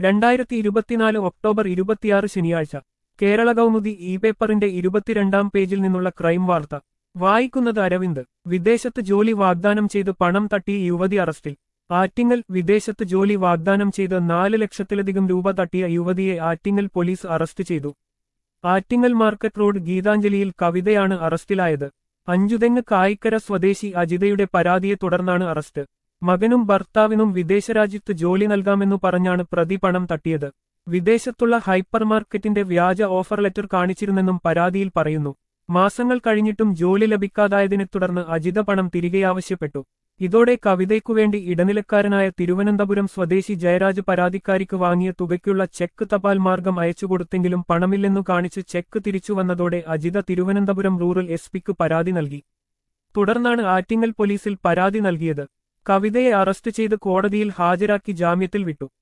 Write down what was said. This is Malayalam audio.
രണ്ടായിരത്തി ഇരുപത്തിനാല് ഒക്ടോബർ ഇരുപത്തിയാറ് ശനിയാഴ്ച കേരള കൗമുദി ഇ പേപ്പറിന്റെ ഇരുപത്തിരണ്ടാം പേജിൽ നിന്നുള്ള ക്രൈം വാർത്ത വായിക്കുന്നത് അരവിന്ദ് വിദേശത്ത് ജോലി വാഗ്ദാനം ചെയ്ത് പണം തട്ടിയ യുവതി അറസ്റ്റിൽ ആറ്റിങ്ങൽ വിദേശത്ത് ജോലി വാഗ്ദാനം ചെയ്ത് നാല് ലക്ഷത്തിലധികം രൂപ തട്ടിയ യുവതിയെ ആറ്റിങ്ങൽ പോലീസ് അറസ്റ്റ് ചെയ്തു ആറ്റിങ്ങൽ മാർക്കറ്റ് റോഡ് ഗീതാഞ്ജലിയിൽ കവിതയാണ് അറസ്റ്റിലായത് അഞ്ചുതെങ്ങ് കായിക്കര സ്വദേശി അജിതയുടെ പരാതിയെ തുടർന്നാണ് അറസ്റ്റ് മകനും ഭർത്താവിനും വിദേശരാജ്യത്ത് ജോലി നൽകാമെന്നു പറഞ്ഞാണ് പ്രതി പണം തട്ടിയത് വിദേശത്തുള്ള ഹൈപ്പർ മാർക്കറ്റിന്റെ വ്യാജ ഓഫർ ലെറ്റർ കാണിച്ചിരുന്നെന്നും പരാതിയിൽ പറയുന്നു മാസങ്ങൾ കഴിഞ്ഞിട്ടും ജോലി ലഭിക്കാതായതിനെ തുടർന്ന് അജിത പണം തിരികെ ആവശ്യപ്പെട്ടു ഇതോടെ കവിതയ്ക്കുവേണ്ടി ഇടനിലക്കാരനായ തിരുവനന്തപുരം സ്വദേശി ജയരാജ് പരാതിക്കാരിക്ക് വാങ്ങിയ തുകയ്ക്കുള്ള ചെക്ക് തപാൽ മാർഗം അയച്ചുകൊടുത്തെങ്കിലും പണമില്ലെന്നു കാണിച്ച് ചെക്ക് തിരിച്ചുവന്നതോടെ അജിത തിരുവനന്തപുരം റൂറൽ എസ് പിക്ക് പരാതി നൽകി തുടർന്നാണ് ആറ്റിങ്ങൽ പോലീസിൽ പരാതി നൽകിയത് കവിതയെ അറസ്റ്റ് ചെയ്ത് കോടതിയിൽ ഹാജരാക്കി ജാമ്യത്തിൽ വിട്ടു